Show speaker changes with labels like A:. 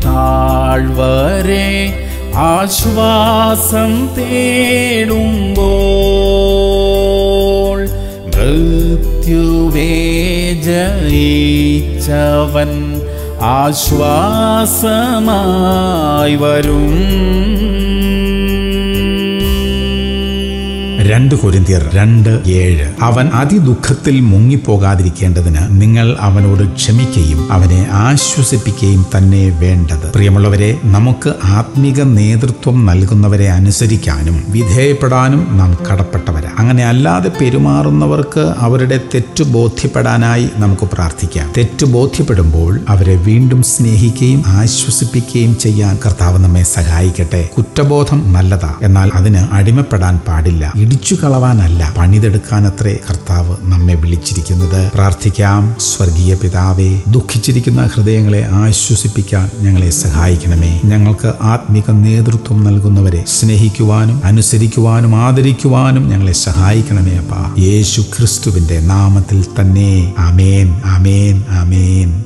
A: താഴ്വരെ ആശ്വാസം തേടുമ്പോൾ മൃത്യുവേ ജയിച്ചവൻ ആശ്വാസമായി വരും
B: രണ്ട് കൊരിന്തിയർ രണ്ട് ഏഴ് അവൻ അതിദുഃഖത്തിൽ മുങ്ങിപ്പോകാതിരിക്കേണ്ടതിന് നിങ്ങൾ അവനോട് ക്ഷമിക്കുകയും അവനെ ആശ്വസിപ്പിക്കുകയും തന്നെ വേണ്ടത് പ്രിയമുള്ളവരെ നമുക്ക് ആത്മീക നേതൃത്വം നൽകുന്നവരെ അനുസരിക്കാനും വിധേയപ്പെടാനും നാം കടപ്പെട്ടവരാ അങ്ങനെ അല്ലാതെ പെരുമാറുന്നവർക്ക് അവരുടെ തെറ്റ് ബോധ്യപ്പെടാനായി നമുക്ക് പ്രാർത്ഥിക്കാം തെറ്റ് ബോധ്യപ്പെടുമ്പോൾ അവരെ വീണ്ടും സ്നേഹിക്കുകയും ആശ്വസിപ്പിക്കുകയും ചെയ്യാൻ കർത്താവ് നമ്മെ സഹായിക്കട്ടെ കുറ്റബോധം നല്ലതാ എന്നാൽ അതിന് അടിമപ്പെടാൻ പാടില്ല ഇടിച്ചു കളവാനല്ല പണിതെടുക്കാനത്രേ കർത്താവ് നമ്മെ വിളിച്ചിരിക്കുന്നത് പ്രാർത്ഥിക്കാം സ്വർഗീയ പിതാവേ ദുഃഖിച്ചിരിക്കുന്ന ഹൃദയങ്ങളെ ആശ്വസിപ്പിക്കാൻ ഞങ്ങളെ സഹായിക്കണമേ ഞങ്ങൾക്ക് ആത്മിക നേതൃത്വം നൽകുന്നവരെ സ്നേഹിക്കുവാനും അനുസരിക്കുവാനും ആദരിക്കുവാനും ഞങ്ങളെ സഹായിക്കണമേ അപ്പ യേശു ക്രിസ്തുവിന്റെ നാമത്തിൽ തന്നെ ആമേൻ ആമേൻ ആമേൻ